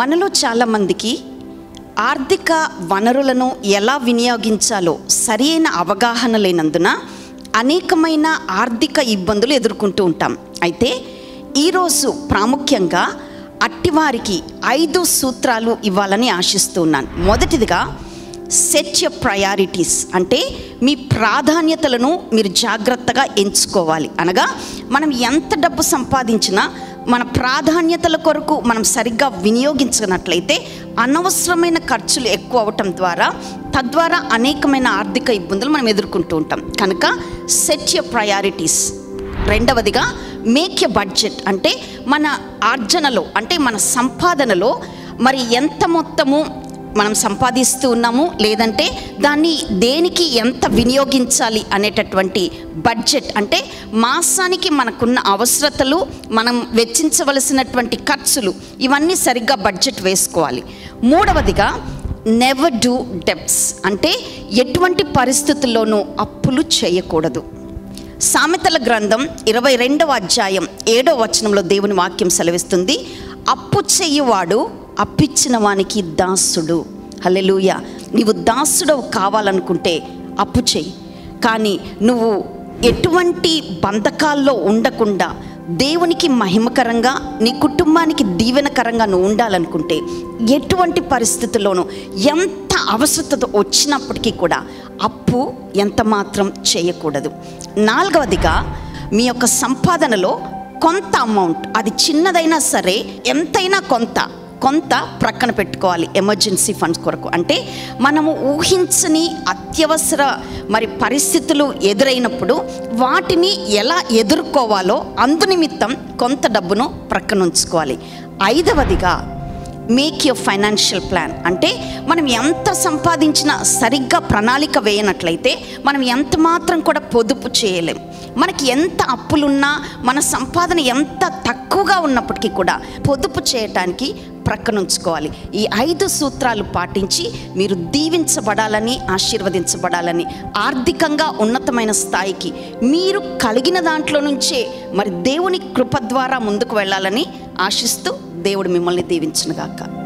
మనలో చాలామందికి ఆర్థిక వనరులను ఎలా వినియోగించాలో సరైన అవగాహన లేనందున అనేకమైన ఆర్థిక ఇబ్బందులు ఎదుర్కొంటూ ఉంటాం అయితే ఈరోజు ప్రాముఖ్యంగా అట్టివారికి ఐదు సూత్రాలు ఇవ్వాలని ఆశిస్తున్నాను మొదటిదిగా సెట్ యర్ ప్రయారిటీస్ అంటే మీ ప్రాధాన్యతలను మీరు జాగ్రత్తగా ఎంచుకోవాలి అనగా మనం ఎంత డబ్బు సంపాదించినా మన ప్రాధాన్యతల కొరకు మనం సరిగ్గా వినియోగించినట్లయితే అనవసరమైన ఖర్చులు ఎక్కువ అవటం ద్వారా తద్వారా అనేకమైన ఆర్థిక ఇబ్బందులు మనం ఎదుర్కొంటూ ఉంటాం కనుక సెట్ యర్ ప్రయారిటీస్ రెండవదిగా మేక్ ఎ బడ్జెట్ అంటే మన ఆర్జనలో అంటే మన సంపాదనలో మరి ఎంత మొత్తము మనం సంపాదిస్తూ ఉన్నాము లేదంటే దాన్ని దేనికి ఎంత వినియోగించాలి అనేటటువంటి బడ్జెట్ అంటే మాసానికి మనకున్న అవసరతలు మనం వెచ్చించవలసినటువంటి ఖర్చులు ఇవన్నీ సరిగ్గా బడ్జెట్ వేసుకోవాలి మూడవదిగా నెవర్ డూ డెప్స్ అంటే ఎటువంటి పరిస్థితుల్లోనూ అప్పులు చేయకూడదు సామెతల గ్రంథం ఇరవై రెండవ అధ్యాయం ఏడవ వచనంలో దేవుని వాక్యం సెలవిస్తుంది అప్పు చెయ్యువాడు అప్పిచ్చిన వానికి దాసుడు హల్లెలూయ నీవు దాసుడవు కావాలనుకుంటే అప్పు చెయ్యి కానీ నువ్వు ఎటువంటి బంధకాల్లో ఉండకుండా దేవునికి మహిమకరంగా నీ కుటుంబానికి దీవెనకరంగా నువ్వు ఉండాలనుకుంటే ఎటువంటి పరిస్థితుల్లోనూ ఎంత అవసరత వచ్చినప్పటికీ కూడా అప్పు ఎంత మాత్రం చేయకూడదు నాలుగవదిగా మీ యొక్క సంపాదనలో కొంత అమౌంట్ అది చిన్నదైనా సరే ఎంతైనా కొంత కొంత ప్రక్కన పెట్టుకోవాలి ఎమర్జెన్సీ ఫండ్స్ కొరకు అంటే మనము ఊహించని అత్యవసర మరి పరిస్థితులు ఎదురైనప్పుడు వాటిని ఎలా ఎదుర్కోవాలో అందునిమిత్తం కొంత డబ్బును ప్రక్కన ఉంచుకోవాలి ఐదవదిగా మేక్ యువర్ ఫైనాన్షియల్ ప్లాన్ అంటే మనం ఎంత సంపాదించినా సరిగ్గా ప్రణాళిక వేయనట్లయితే మనం ఎంత మాత్రం కూడా పొదుపు చేయలేం మనకి ఎంత అప్పులున్నా మన సంపాదన ఎంత తక్కువగా ఉన్నప్పటికీ కూడా పొదుపు చేయటానికి ప్రక్కనుంచుకోవాలి ఈ ఐదు సూత్రాలు పాటించి మీరు దీవించబడాలని ఆశీర్వదించబడాలని ఆర్థికంగా ఉన్నతమైన స్థాయికి మీరు కలిగిన దాంట్లో నుంచే మరి దేవుని కృప ద్వారా ముందుకు వెళ్ళాలని ఆశిస్తూ దేవుడు మిమ్మల్ని దీవించునుగాక